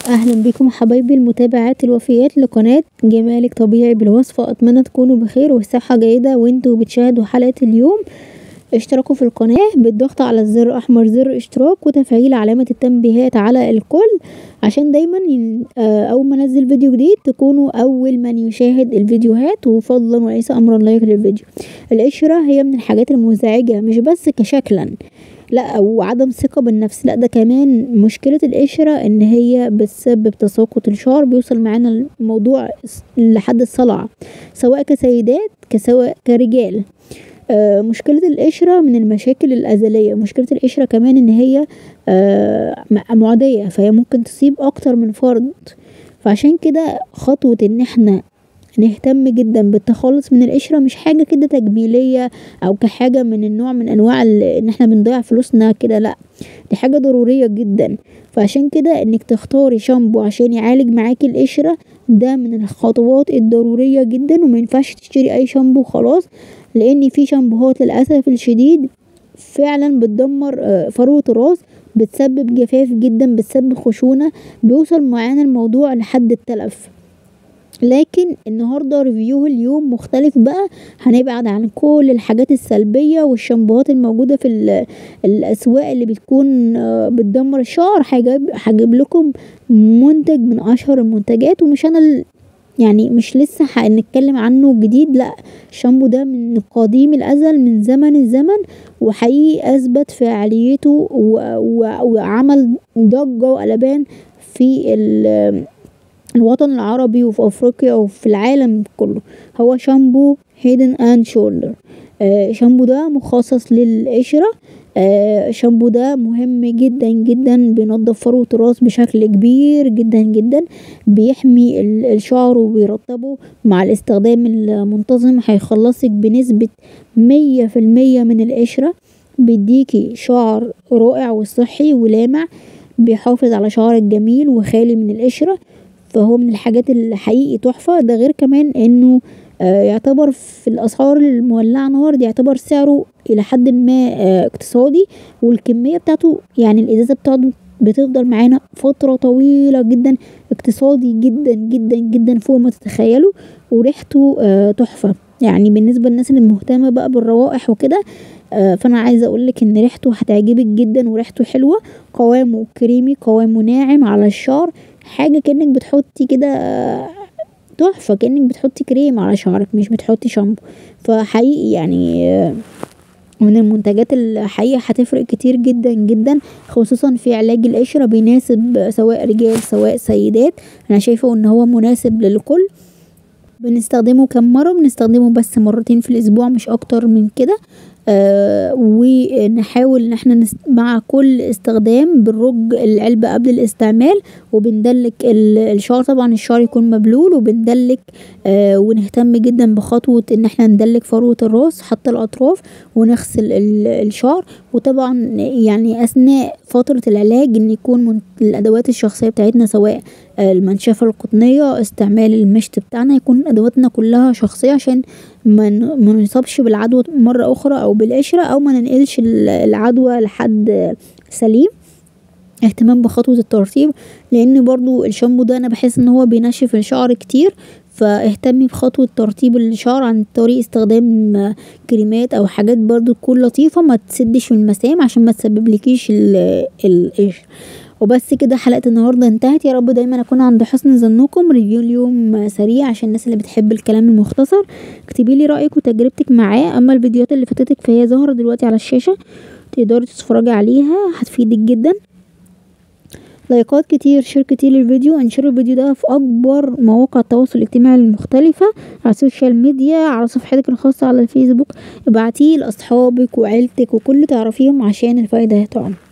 اهلا بيكم حبايبي المتابعات الوفيات لقناة جمالك طبيعي بالوصفة اتمنى تكونوا بخير وصحة جيدة وانتوا بتشاهدوا حلقة اليوم اشتركوا في القناة بالضغط على الزر الاحمر زر اشتراك وتفعيل علامة التنبيهات على الكل عشان دايما اول ما انزل فيديو جديد تكونوا اول من يشاهد الفيديوهات وفضلا وليس امرا لايك للفيديو القشرة هي من الحاجات المزعجة مش بس كشكلا لا وعدم ثقة بالنفس لا ده كمان مشكلة القشرة ان هي بتسبب تساقط الشعر بيوصل معانا الموضوع لحد الصلع سواء كسيدات كسواء كرجال آه مشكلة القشرة من المشاكل الأزلية مشكلة القشرة كمان ان هي آه معدية فهي ممكن تصيب اكتر من فرد فعشان كده خطوة ان احنا نهتم جدا بالتخلص من القشرة مش حاجة كده تجميلية او كحاجة من النوع من انواع ان احنا بنضيع فلوسنا كده لا دي حاجة ضرورية جدا فعشان كده انك تختاري شامبو عشان يعالج معاكي القشرة ده من الخطوات الضرورية جدا ومينفعش تشتري اي شامبو خلاص لان في شامبوهات للاسف الشديد فعلا بتدمر فروة الراس بتسبب جفاف جدا بتسبب خشونة بيوصل معانا الموضوع لحد التلف لكن النهاردة ريفيو اليوم مختلف بقى هنبعد عن كل الحاجات السلبية والشامبوهات الموجودة في الأسواق اللي بتكون بتدمر الشعر هجيب لكم منتج من أشهر المنتجات ومش أنا يعني مش لسه هنتكلم عنه جديد لا الشامبو ده من قديم الازل من زمن الزمن وحقيقي اثبت فعاليته وعمل ضجة وقلبان في الوطن العربي وفي افريقيا وفي العالم كله هو شامبو هيدن اند شولدر آه شامبو ده مخصص للقشرة آه شامبو ده مهم جدا جدا بينضف فروة الراس بشكل كبير جدا جدا بيحمي الشعر وبيرطبه مع الاستخدام المنتظم هيخلصك بنسبة مية في المية من القشرة بيديكي شعر رائع وصحي ولامع بيحافظ على شعرك جميل وخالي من القشرة فهو من الحاجات اللي حقيقي تحفة ده غير كمان انه آه يعتبر في الاسعار المولعة نار دي يعتبر سعره الى حد ما آه اقتصادي والكمية بتاعته يعني الازازة بتاعته بتفضل معانا فترة طويلة جدا اقتصادي جدا جدا جدا فوق ما تتخيلوا وريحته آه تحفة يعني بالنسبة للناس اللي مهتمة بقى بالروائح وكده آه فانا عايزة اقولك ان ريحته هتعجبك جدا وريحته حلوة قوامه كريمي قوامه ناعم على الشعر حاجة كأنك بتحطي كده تحفة كأنك بتحطي كريم على شعرك مش بتحطي شامبو فحقيقي يعني من المنتجات اللي حقيقة هتفرق كتير جدا جدا خصوصا في علاج القشرة بيناسب سواء رجال سواء سيدات انا شايفة ان هو مناسب للكل بنستخدمه كم مرة بنستخدمه بس مرتين في الاسبوع مش اكتر من كده آه ونحاول ان احنا نست... مع كل استخدام بنرج العلبة قبل الاستعمال وبندلك الشعر طبعا الشعر يكون مبلول وبندلك آه ونهتم جدا بخطوة ان احنا ندلك فروة الراس حتى الاطراف ونغسل الشعر وطبعا يعني اثناء فترة العلاج ان يكون من الادوات الشخصية بتاعتنا سواء المنشفة القطنية استعمال المشط بتاعنا يكون ادواتنا كلها شخصية عشان ما نصابش بالعدوى مرة اخرى او بالقشرة او ما ننقلش العدوى لحد سليم اهتمام بخطوة الترطيب لان برضو الشامبو ده انا بحس ان هو بينشف الشعر كتير فاهتمي بخطوة ترطيب الشعر عن طريق استخدام كريمات او حاجات برضو تكون لطيفة ما تسدش من المسام عشان ما تسببلكيش القشر وبس كده حلقة النهاردة انتهت يا رب دايما اكون عند حسن ظنكم ريفيو اليوم سريع عشان الناس اللي بتحب الكلام المختصر اكتبي لي رايك وتجربتك معاه اما الفيديوهات اللي فاتتك فهي ظاهرة دلوقتي على الشاشة تقدري تتفرجي عليها هتفيدك جدا لايكات كتير شير كتير للفيديو انشروا الفيديو ده في اكبر مواقع التواصل الاجتماعي المختلفة على السوشيال ميديا على صفحتك الخاصة على الفيسبوك ابعتيه لاصحابك وعيلتك وكل تعرفيهم عشان الفايدة تعم